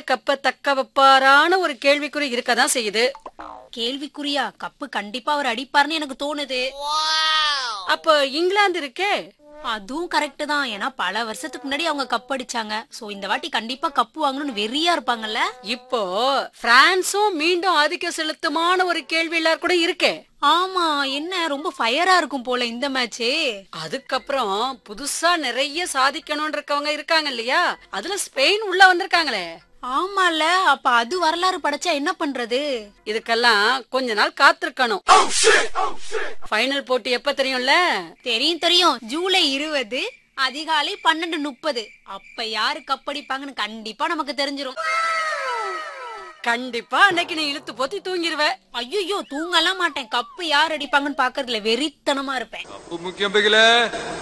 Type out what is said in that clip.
கப்ப தக்க வைப்பாரான ஒரு கேள்விக்குறி இருக்கதான் செய்யுது கேள்விக்குறியா கப்பு கண்டிப்பா அவர் அடிப்பார்னு எனக்கு தோணுது அப்ப இங்கிலாந்து இருக்கே அதுவும் கரெக்ட் தான் ஏன்னா பல வருஷத்துக்கு முன்னாடி அவங்க கப் அடிச்சாங்க சோ இந்த வாட்டி கண்டிப்பா கப்பு வாங்கணும்னு வெறியா இருப்பாங்கல்ல இப்போ பிரான்சும் மீண்டும் ஆதிக்க செலுத்துமான ஒரு கேள்வி எல்லாரும் கூட இருக்கே ஆமா என்ன ரொம்ப ஃபயரா இருக்கும் போல இந்த மேட்ச் அதுக்கப்புறம் புதுசா நிறைய சாதிக்கணும்னு இருக்கவங்க இருக்காங்க இல்லையா அதுல ஸ்பெயின் உள்ள வந்திருக்காங்களே ஆமால அப்ப அது வரலாறு படைச்சா என்ன பண்றது இதுக்கெல்லாம் கொஞ்ச நாள் காத்திருக்கணும் ஃபைனல் போட்டி எப்ப தெரியும்ல தெரியும் தெரியும் ஜூலை இருபது அதிகாலை பன்னெண்டு முப்பது அப்ப யாரு கப்படிப்பாங்கன்னு கண்டிப்பா நமக்கு தெரிஞ்சிரும் கண்டிப்பா அன்னைக்கு நீ இழுத்து போத்தி தூங்கிருவ ஐயோ தூங்கலாம் மாட்டேன் கப்பு யார் அடிப்பாங்கன்னு பாக்குறதுல வெறித்தனமா இருப்பேன் முக்கியம் பிகில